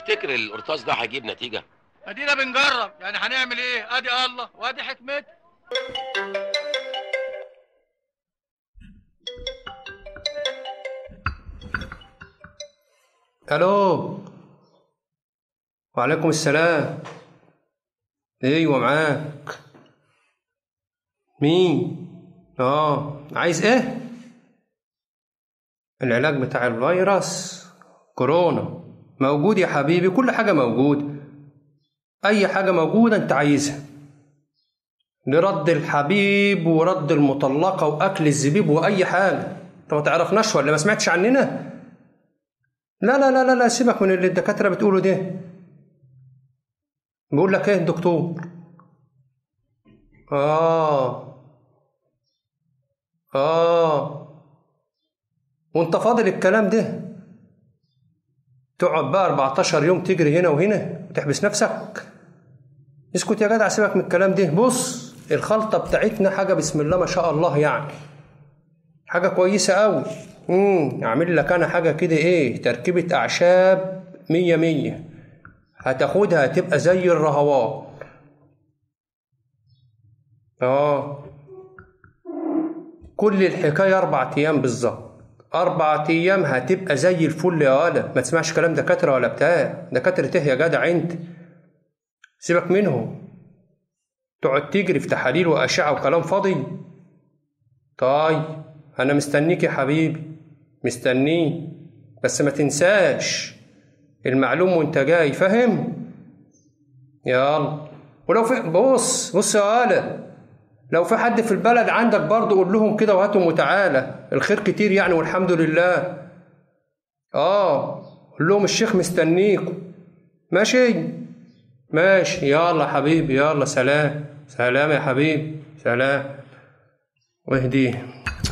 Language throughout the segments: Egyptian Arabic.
تفتكر القرطاس ده هيجيب نتيجه ادينا بنجرب يعني هنعمل ايه ادي الله وادي حكمته الو وعليكم السلام ايوه معاك مين اه عايز ايه العلاج بتاع الفيروس كورونا موجود يا حبيبي كل حاجة موجود أي حاجة موجودة أنت عايزها لرد الحبيب ورد المطلقة وأكل الزبيب وأي حاجة أنت ما تعرفناش ولا ما سمعتش عننا لا لا لا لا لا سيبك من اللي الدكاترة بتقوله ده بيقول لك إيه الدكتور آه آه وأنت فاضل الكلام ده تقعد بقى 14 يوم تجري هنا وهنا وتحبس نفسك اسكت يا جدع سيبك من الكلام ده بص الخلطة بتاعتنا حاجة بسم الله ما شاء الله يعني حاجة كويسة أوي امم أعمل لك أنا حاجة كده إيه تركيبة أعشاب مية مية هتاخدها هتبقى زي الرهوات آه كل الحكاية أربع أيام بالظبط أربع أيام هتبقى زي الفل يا ولا ما تسمعش كلام دكاترة ولا بتاع دكاترة إيه يا جدع أنت سيبك منهم تقعد تجري في تحاليل وأشعة وكلام فاضي طيب أنا مستنيك يا حبيبي مستنيه بس ما تنساش المعلوم وانت جاي فاهم يلا ولو في بص بص يا ولا لو في حد في البلد عندك برضه قول لهم كده وهاتهم وتعالى الخير كتير يعني والحمد لله اه قول لهم الشيخ مستنيكم ماشي ماشي يلا حبيبي يلا سلام سلام يا حبيبي سلام واهديه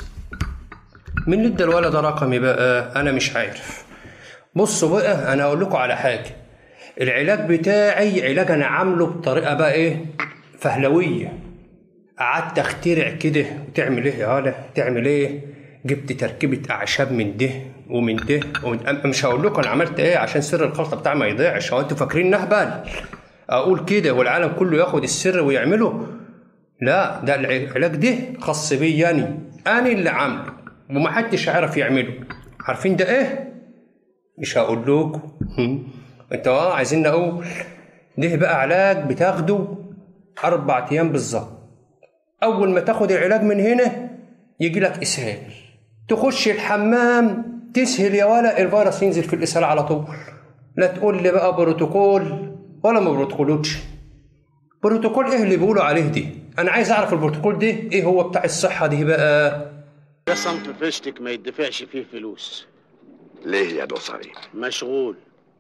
مين اللي ادى الولد رقمي بقى انا مش عارف بصوا بقى انا اقول لكم على حاجه العلاج بتاعي علاج انا عامله بطريقه بقى ايه فهلويه قعدت اخترع كده وتعمل ايه يا هلا تعمل ايه جبت تركيبه اعشاب من ده ومن ده ومن أم- مش هقول لكم انا عملت ايه عشان سر الخلطه بتاعي ما يضيعش هو انتوا فاكرين نهبل اقول كده والعالم كله ياخد السر ويعمله لا ده العلاج ده خاص بي يعني انا اللي عامله ومحدش عارف يعمله عارفين ده ايه مش هقول لكم انتوا اه عايزين نقول ده بقى علاج بتاخده اربع ايام بالظبط اول ما تاخد العلاج من هنا يجي لك اسهال تخش الحمام تسهل يا ولا الفيروس ينزل في الاسهال على طول لا تقول لي بقى بروتوكول ولا ما بروتوكولوش بروتوكول ايه اللي بيقولوا عليه دي انا عايز اعرف البروتوكول ده ايه هو بتاع الصحه دي بقى ده صنف فيشتك ما يدفعش فيه فلوس ليه يا دوسري مشغول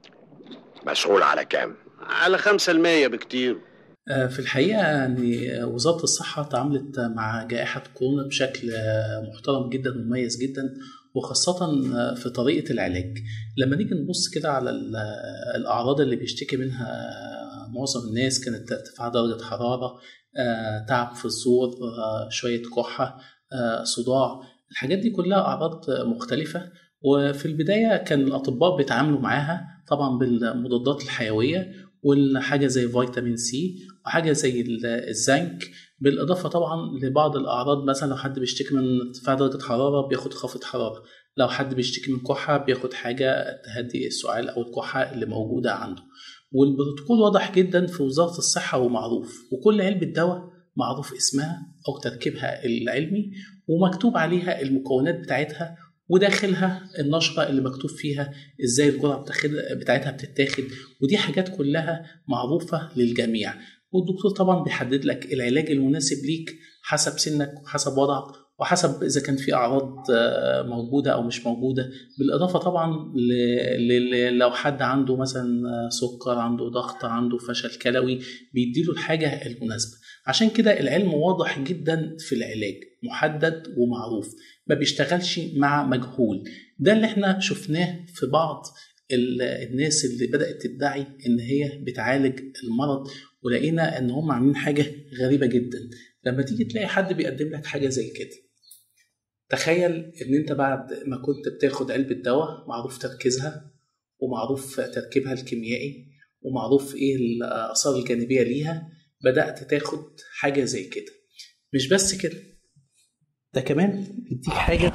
مشغول على كام على خمسة المية بكتير آه، في الحقيقة يعني وزارة الصحة تعاملت مع جائحة كورونا بشكل آه، محترم جدا ومميز جدا وخاصة آه، في طريقة العلاج لما نيجي نبص كده على ال- آه، الأعراض اللي بيشتكي منها آه، معظم الناس كانت ارتفاع درجة حرارة آه، تعب في الزور آه، شوية كحة آه، صداع الحاجات دي كلها أعراض مختلفة وفي البداية كان الأطباء بيتعاملوا معاها طبعا بالمضادات الحيوية والحاجة زي فيتامين سي وحاجة زي ال- الزنك بالإضافة طبعا لبعض الأعراض مثلا لو حد بيشتكي من ارتفاع درجة حرارة بياخد خافض حرارة لو حد بيشتكي من كحة بياخد حاجة تهدي السعال أو الكحة اللي موجودة عنده والبروتوكول واضح جدا في وزارة الصحة ومعروف وكل علبة دواء معروف اسمها أو تركيبها العلمي ومكتوب عليها المكونات بتاعتها وداخلها النشرة اللي مكتوب فيها ازاي الجرعة بتاخد- بتاعتها بتتاخد ودي حاجات كلها معروفة للجميع والدكتور طبعا بيحدد لك العلاج المناسب ليك حسب سنك وحسب وضعك وحسب اذا كان في اعراض آه، موجوده او مش موجوده بالاضافه طبعا ل- ل- ل- لو حد عنده مثلا آه، سكر عنده ضغط عنده فشل كلوي بيديله الحاجه المناسبه عشان كده العلم واضح جدا في العلاج محدد ومعروف ما بيشتغلش مع مجهول ده اللي احنا شفناه في بعض ال- الناس اللي بدأت تدعي إن هي بتعالج المرض ولقينا إن هم عاملين حاجة غريبة جدا لما تيجي تلاقي حد بيقدم لك حاجة زي كده تخيل إن أنت بعد ما كنت بتاخد علبة دواء معروف تركيزها ومعروف تركيبها الكيميائي ومعروف ايه الاثار الجانبيه ليها بدات تاخد حاجه زي كده مش بس كده ده كمان بيديك حاجه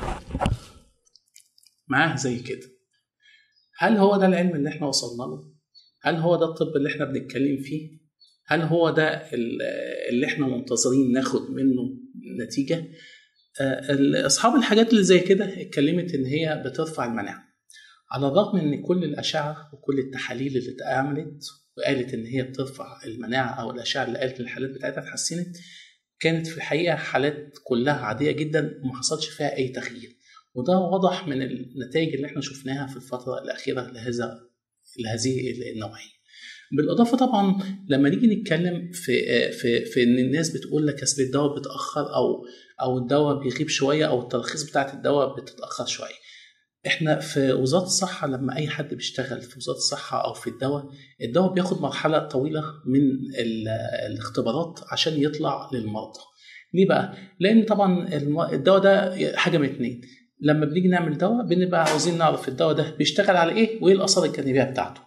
معاه زي كده هل هو ده العلم اللي احنا وصلنا له هل هو ده الطب اللي احنا بنتكلم فيه هل هو ده ال- اللي احنا منتظرين ناخد منه نتيجه آه، اصحاب الحاجات اللي زي كده اتكلمت ان هي بترفع المناعه على الرغم ان كل الاشعه وكل التحاليل اللي اتعملت وقالت ان هي بترفع المناعه او الاشعه اللي قالت ان الحالات بتاعتها اتحسنت كانت في الحقيقه حالات كلها عاديه جدا وما حصلش فيها اي تغيير وده واضح من النتائج اللي احنا شفناها في الفتره الاخيره لهذا لهذه النوعيه بالاضافه طبعا لما نيجي نتكلم في في في ان الناس بتقول لك اصل الدواء بيتاخر او او الدواء بيغيب شويه او الترخيص بتاعت الدواء بتتاخر شويه احنا في وزاره الصحه لما اي حد بيشتغل في وزاره الصحه او في الدواء الدواء بياخد مرحله طويله من ال- الاختبارات عشان يطلع للمرضى ليه بقى لان طبعا الم- الدواء ده حاجه من اتنين لما بنيجي نعمل دواء بنبقى عاوزين نعرف الدواء ده بيشتغل على ايه وايه الاثار الجانبيه بتاعته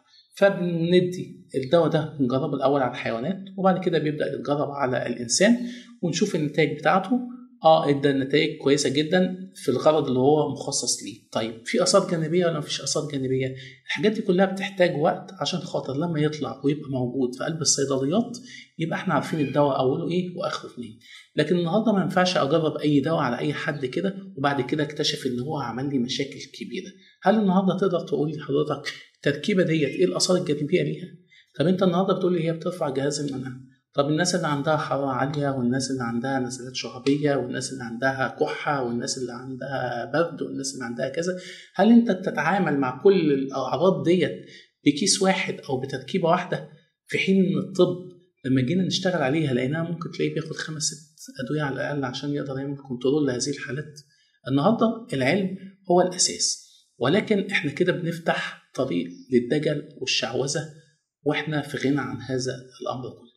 فبندي الدواء ده بنجربه الاول على الحيوانات وبعد كده بيبدا يتجرب على الانسان ونشوف النتائج بتاعته اه ادى نتائج كويسه جدا في الغرض اللي هو مخصص ليه طيب في اثار جانبيه ولا مفيش اثار جانبيه الحاجات دي كلها بتحتاج وقت عشان خاطر لما يطلع ويبقى موجود في قلب الصيدليات يبقى احنا عارفين الدواء اوله ايه واخره منين لكن النهارده ما ينفعش اجرب اي دواء على اي حد كده وبعد كده اكتشف ان هو عمل لي مشاكل كبيره هل النهارده تقدر تقول لي حضرتك التركيبه ديت ايه الاثار الجانبيه ليها طب انت النهارده بتقول لي هي بترفع جهاز المناعه طب الناس اللي عندها حرارة عالية والناس اللي عندها نزلات شعبية والناس اللي عندها كحة والناس اللي عندها برد والناس اللي عندها كذا هل انت بتتعامل مع كل الأعراض ديت بكيس واحد أو بتركيبة واحدة في حين إن الطب لما جينا نشتغل عليها لقيناها ممكن تلاقيه بياخد خمس ست أدوية على الأقل عشان يقدر يعمل كنترول لهذه الحالات النهاردة العلم هو الأساس ولكن احنا كده بنفتح طريق للدجل والشعوذة واحنا في غنى عن هذا الأمر كله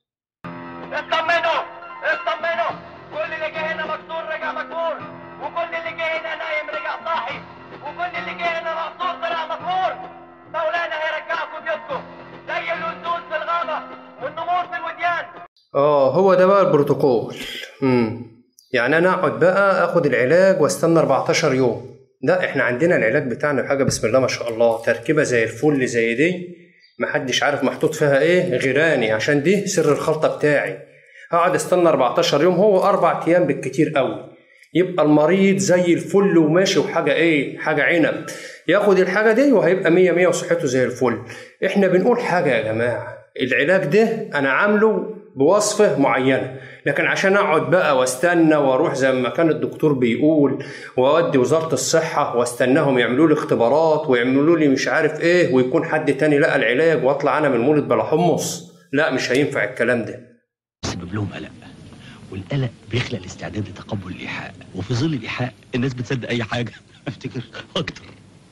اطمنوا اطمنوا كل اللي جه هنا مكسور رجع مكسور وكل اللي جه هنا نايم رجع صاحي وكل اللي جه هنا مقصور طلع مقهور مولانا هيرجعكم بيوتكم زي الاسود في الغابه والنمور في الوديان اه هو ده بقى البروتوكول امم يعني انا اقعد بقى اخد العلاج واستنى 14 يوم لا احنا عندنا العلاج بتاعنا حاجه بسم الله ما شاء الله تركيبه زي الفل زي دي محدش عارف محطوط فيها ايه غيراني عشان دي سر الخلطه بتاعي هقعد استنى 14 يوم هو اربع ايام بالكتير قوي يبقى المريض زي الفل وماشي وحاجه ايه حاجه عنب ياخد الحاجه دي وهيبقى مية مية وصحته زي الفل احنا بنقول حاجه يا جماعه العلاج ده انا عامله بوصفه معينه لكن عشان اقعد بقى واستنى واروح زي ما كان الدكتور بيقول واودي وزاره الصحه واستناهم يعملوا لي اختبارات ويعملوا لي مش عارف ايه ويكون حد تاني لقى العلاج واطلع انا من المولد بلا حمص لا مش هينفع الكلام ده بيسبب لهم قلق والقلق بيخلق الاستعداد لتقبل الايحاء وفي ظل الايحاء الناس بتصدق اي حاجه افتكر اكتر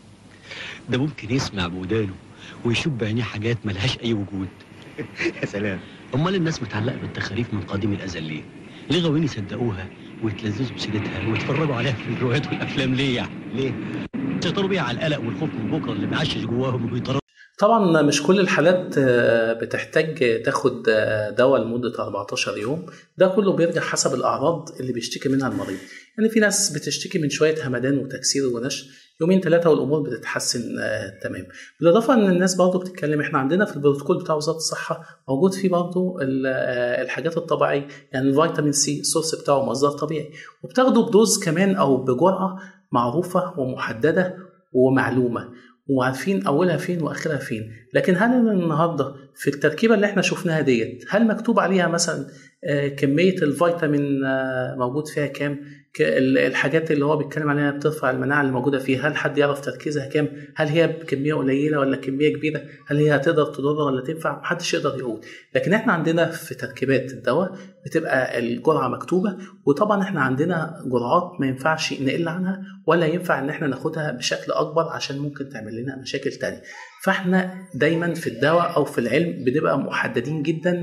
ده ممكن يسمع بودانه ويشوف بعينيه حاجات ملهاش اي وجود يا سلام امال الناس متعلقه بالتخاريف من قديم الازل ليه ليه غاويين يصدقوها ويتلذذوا بسيرتها ويتفرجوا عليها في الروايات والافلام ليه يعني ليه سيطروا بيها على القلق والخوف من بكره اللي معشش جواهم وبيطردوا طبعا مش كل الحالات آه، بتحتاج تاخد آه، دواء لمدة 14 يوم ده كله بيرجع حسب الأعراض اللي بيشتكي منها المريض يعني في ناس بتشتكي من شوية همدان وتكسير ونشف يومين ثلاثة والأمور بتتحسن آه، تمام بالإضافة إن الناس برضه بتتكلم إحنا عندنا في البروتوكول بتاع وزارة الصحة موجود فيه برضه ال- آه، الحاجات الطبيعية يعني الفيتامين سي السورس بتاعه مصدر طبيعي وبتاخده بدوز كمان أو بجرعة معروفة ومحددة ومعلومة وعارفين اولها فين واخرها فين لكن هل النهارده في التركيبه اللي احنا شفناها ديت هل مكتوب عليها مثلا آه، كميه الفيتامين آه، موجود فيها كام ك- ال- الحاجات اللي هو بيتكلم عليها بترفع المناعه اللي موجوده فيها هل حد يعرف تركيزها كام هل هي بكميه قليله ولا كميه كبيره هل هي هتقدر تضر ولا تنفع محدش يقدر يقول لكن احنا عندنا في تركيبات الدواء بتبقى الجرعه مكتوبه وطبعا احنا عندنا جرعات ما ينفعش نقل عنها ولا ينفع ان احنا ناخدها بشكل اكبر عشان ممكن تعمل لنا مشاكل تانية فاحنا دايما في الدواء او في العلم بنبقى محددين جدا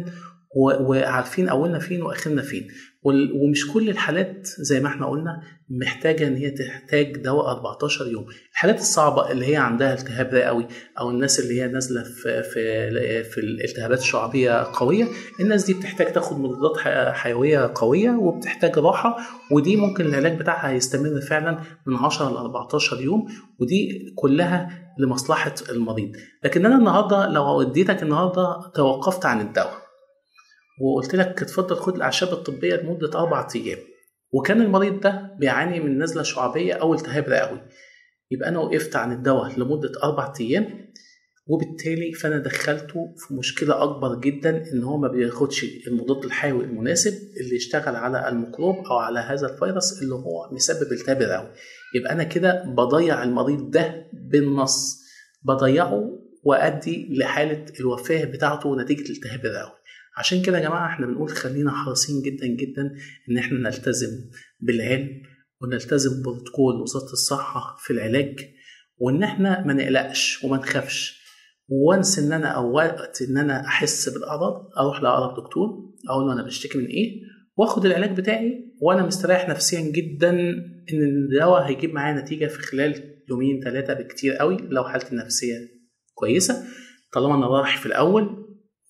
و- وعارفين اولنا فين واخرنا فين وال- ومش كل الحالات زي ما احنا قلنا محتاجه ان هي تحتاج دواء 14 يوم الحالات الصعبه اللي هي عندها التهاب رئوي او الناس اللي هي نازله في في في الالتهابات الشعبيه قويه الناس دي بتحتاج تاخد مضادات ح- حيويه قويه وبتحتاج راحه ودي ممكن العلاج بتاعها هيستمر فعلا من 10 ل 14 يوم ودي كلها لمصلحه المريض لكن انا النهارده لو اديتك النهارده توقفت عن الدواء وقلت لك اتفضل خد الاعشاب الطبيه لمده اربع ايام وكان المريض ده بيعاني من نزله شعبيه او التهاب رئوي يبقى انا وقفت عن الدواء لمده اربع ايام وبالتالي فانا دخلته في مشكله اكبر جدا ان هو ما بياخدش المضاد الحيوي المناسب اللي يشتغل على الميكروب او على هذا الفيروس اللي هو مسبب التهاب الرئوي يبقى انا كده بضيع المريض ده بالنص بضيعه وادي لحاله الوفاه بتاعته نتيجه التهاب الرئوي عشان كده يا جماعه احنا بنقول خلينا حريصين جدا جدا ان احنا نلتزم بالعلم ونلتزم بروتوكول وزاره الصحه في العلاج وان احنا ما نقلقش وما نخافش وانس ان انا او وقت ان انا احس بالاعراض اروح لاقرب دكتور اقول له انا بشتكي من ايه واخد العلاج بتاعي وانا مستريح نفسيا جدا ان الدواء هيجيب معايا نتيجه في خلال يومين ثلاثه بكتير قوي لو حالتي النفسيه كويسه طالما انا رايح في الاول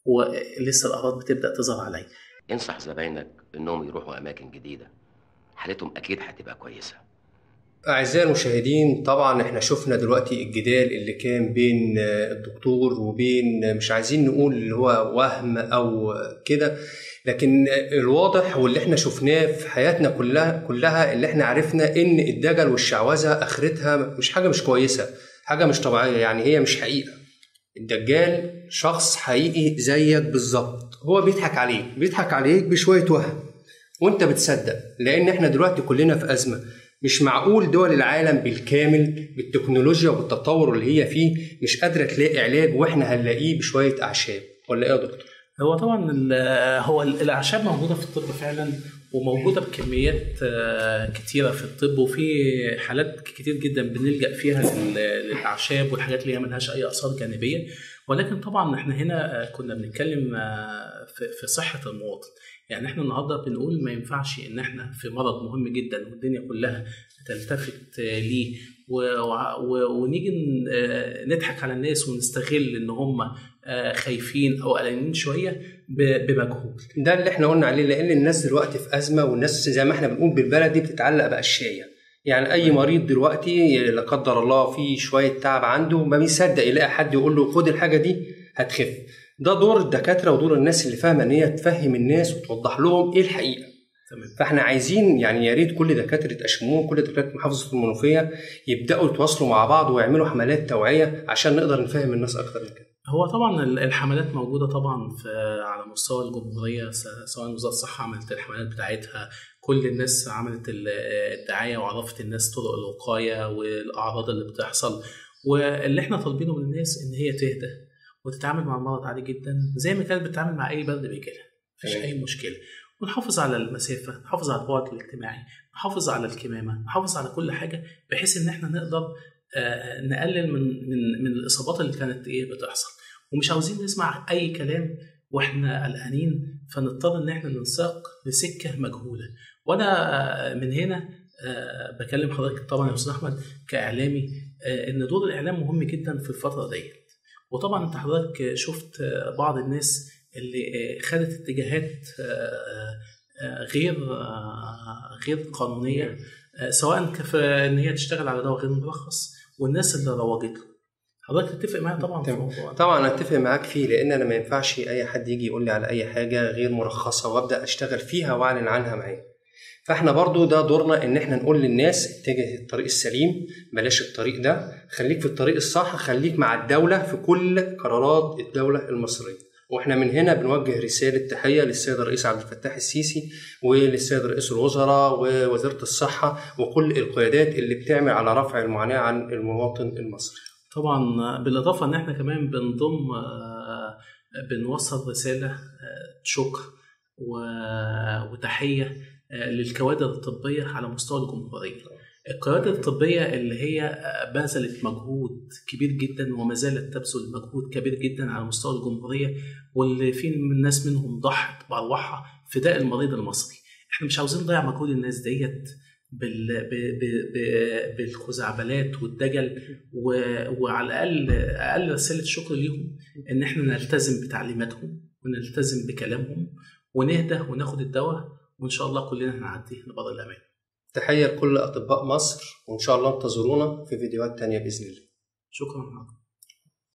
ولسه الاعراض بتبدا تظهر عليا انصح زباينك انهم يروحوا اماكن جديده حالتهم اكيد هتبقى كويسه أعزائي المشاهدين طبعا احنا شفنا دلوقتي الجدال اللي كان بين آه، الدكتور وبين آه، مش عايزين نقول اللي هو وهم أو آه، كده لكن آه، الواضح واللي احنا شفناه في حياتنا كلها كلها اللي احنا عرفنا إن الدجل والشعوذة آخرتها مش حاجة مش كويسة حاجة مش طبيعية يعني هي مش حقيقة الدجال شخص حقيقي زيك بالظبط هو بيضحك عليك بيضحك عليك بشوية وهم وانت بتصدق لان احنا دلوقتي كلنا في ازمه مش معقول دول العالم بالكامل بالتكنولوجيا وبالتطور اللي هي فيه مش قادره تلاقي علاج واحنا هنلاقيه بشويه اعشاب ولا ايه يا دكتور؟ هو طبعا ال- هو ال- الاعشاب موجوده في الطب فعلا وموجوده بكميات آه، كتيره في الطب وفي حالات كتير جدا بنلجا فيها لل- للاعشاب والحاجات اللي هي ملهاش اي اثار جانبيه ولكن طبعا احنا هنا آه، كنا بنتكلم آه، في- في صحه المواطن يعني احنا النهارده بنقول ما ينفعش ان احنا في مرض مهم جدا والدنيا كلها تلتفت آه، ليه و- وع- و- ونيجي ن- آه، نضحك على الناس ونستغل ان هم آه، خايفين او قلقانين شويه ب- بمجهول ده اللي احنا قلنا عليه لان الناس دلوقتي في ازمه والناس زي ما احنا بنقول بالبلدي بتتعلق بقشايه يعني اي مريض دلوقتي لا قدر الله في شويه تعب عنده ما بيصدق يلاقي حد يقول له خد الحاجه دي هتخف ده دور الدكاتره ودور الناس اللي فاهمه ان هي تفهم الناس وتوضح لهم ايه الحقيقه تمام فاحنا عايزين يعني يا ريت كل دكاتره اشمون كل دكاتره محافظه المنوفيه يبداوا يتواصلوا مع بعض ويعملوا حملات توعيه عشان نقدر نفهم الناس اكتر من كده هو طبعا ال- الحملات موجوده طبعا في على مستوى الجمهوريه س- سواء وزاره الصحه عملت الحملات بتاعتها كل الناس عملت ال- الدعايه وعرفت الناس طرق الوقايه والاعراض اللي بتحصل واللي احنا طالبينه من الناس ان هي تهدى وتتعامل مع المرض عادي جدا زي ما كانت بتتعامل مع اي برد بيجي لها مفيش تمام. اي مشكله ونحافظ على المسافه نحافظ على البعد الاجتماعي نحافظ على الكمامه نحافظ على كل حاجه بحيث ان احنا نقدر آه، نقلل من من من الاصابات اللي كانت ايه بتحصل ومش عاوزين نسمع اي كلام واحنا قلقانين فنضطر ان احنا ننساق لسكه مجهوله وانا آه، من هنا آه، بكلم حضرتك طبعا يا استاذ احمد كاعلامي آه، ان دور الاعلام مهم جدا في الفتره ديت وطبعا انت حضرتك شفت آه، بعض الناس اللي آه، خدت اتجاهات آه، آه، غير آه، غير قانونيه آه، سواء كف ان هي تشتغل على دواء غير مرخص والناس اللي روجت له حضرتك تتفق معايا طبعا في تمام. الموضوع ده. طبعا اتفق معاك فيه لان انا ما ينفعش اي حد يجي يقول لي على اي حاجه غير مرخصه وابدا اشتغل فيها واعلن عنها معاه فاحنا برضو ده دورنا ان احنا نقول للناس اتجه الطريق السليم بلاش الطريق ده خليك في الطريق الصح خليك مع الدوله في كل قرارات الدوله المصريه واحنا من هنا بنوجه رساله تحيه للسيد الرئيس عبد الفتاح السيسي وللسيد رئيس الوزراء ووزيره الصحه وكل القيادات اللي بتعمل على رفع المعاناه عن المواطن المصري طبعا بالاضافه ان احنا كمان بنضم آه، بنوصل رساله آه، شكر و- وتحيه آه، للكوادر الطبيه على مستوى الجمهوريه القيادة الطبية اللي هي بذلت مجهود كبير جدا وما زالت تبذل مجهود كبير جدا على مستوى الجمهورية واللي في من ناس منهم ضحت بأرواحها فداء المريض المصري احنا مش عاوزين نضيع مجهود الناس ديت بال... ب... ب... ب... بالخزعبلات والدجل و... وعلى الأقل أقل رسالة شكر ليهم إن احنا نلتزم بتعليماتهم ونلتزم بكلامهم ونهدى وناخد الدواء وإن شاء الله كلنا هنعدي لبر الأمان تحية لكل أطباء مصر وإن شاء الله انتظرونا في فيديوهات تانية بإذن الله شكرا لكم